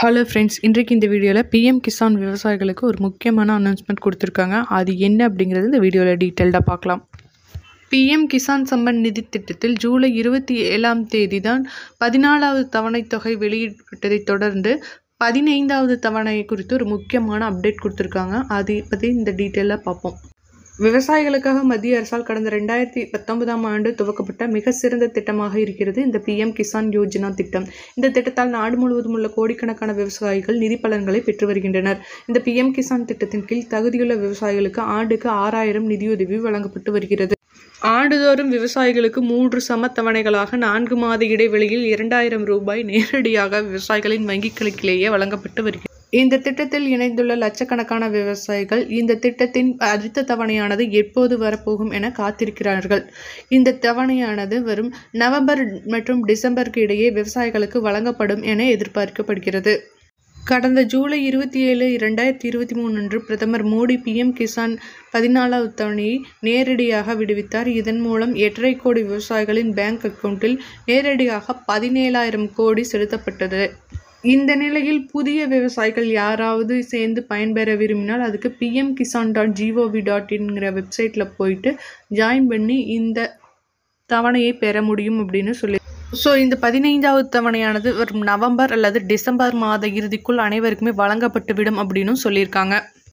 hello friends இன்றைக்கு இந்த வீடியோவில் பிஎம் கிசான் விவசாயிகளுக்கு ஒரு முக்கியமான அனௌன்ஸ்மெண்ட் கொடுத்துருக்காங்க அது என்ன அப்படிங்கிறது இந்த வீடியோவில் டீட்டெயில்டாக பார்க்கலாம் பிஎம் கிசான் சம்மன் நிதி திட்டத்தில் ஜூலை இருபத்தி ஏழாம் தேதி தான் பதினாலாவது தவணைத் தொகை வெளியிடப்பட்டதைத் தொடர்ந்து பதினைந்தாவது தவணை குறித்து ஒரு முக்கியமான அப்டேட் கொடுத்துருக்காங்க அதை பற்றி இந்த டீட்டெயிலாக பார்ப்போம் விவசாயிகளுக்காக மத்திய அரசால் கடந்த ரெண்டாயிரத்தி பத்தொன்பதாம் ஆண்டு துவக்கப்பட்ட மிக சிறந்த திட்டமாக இருக்கிறது இந்த பிஎம் கிசான் யோஜனா திட்டம் இந்த திட்டத்தால் நாடு முழுவதும் உள்ள கோடிக்கணக்கான விவசாயிகள் நிதி பலன்களை பெற்று வருகின்றனர் இந்த பிஎம் கிசான் திட்டத்தின் கீழ் தகுதியுள்ள விவசாயிகளுக்கு ஆண்டுக்கு ஆறாயிரம் நிதியுதவி வழங்கப்பட்டு வருகிறது ஆண்டுதோறும் விவசாயிகளுக்கு மூன்று சம தவணைகளாக நான்கு மாத இடைவெளியில் இரண்டாயிரம் ரூபாய் நேரடியாக விவசாயிகளின் வங்கிக் கணக்கிலேயே வழங்கப்பட்டு வருகிறது இந்த திட்டத்தில் இணைந்துள்ள லட்சக்கணக்கான விவசாயிகள் இந்த திட்டத்தின் அடுத்த தவணையானது எப்போது வரப்போகும் என காத்திருக்கிறார்கள் இந்த தவணையானது வரும் நவம்பர் மற்றும் டிசம்பருக்கு இடையே விவசாயிகளுக்கு வழங்கப்படும் என எதிர்பார்க்கப்படுகிறது கடந்த ஜூலை இருபத்தி ஏழு இரண்டாயிரத்தி இருபத்தி மூணு அன்று பிரதமர் மோடி பிஎம் கிசான் பதினாலாவது தவணையை நேரடியாக விடுவித்தார் இதன் மூலம் எட்டரை கோடி விவசாயிகளின் பேங்க் அக்கவுண்டில் நேரடியாக பதினேழாயிரம் கோடி செலுத்தப்பட்டது இந்த நிலையில் புதிய விவசாயிகள் யாராவது சேர்ந்து பயன்பெற விரும்பினால் அதுக்கு PM Kisan dot gov dot இன்ங்கிற வெப்சைட்டில் போயிட்டு ஜாயின் பண்ணி இந்த தவணையை பெற முடியும் அப்படின்னு சொல்லி ஸோ இந்த பதினைந்தாவது தவணையானது வரும் நவம்பர் அல்லது டிசம்பர் மாத இறுதிக்குள் அனைவருக்குமே வழங்கப்பட்டு விடும் அப்படின்னு சொல்லியிருக்காங்க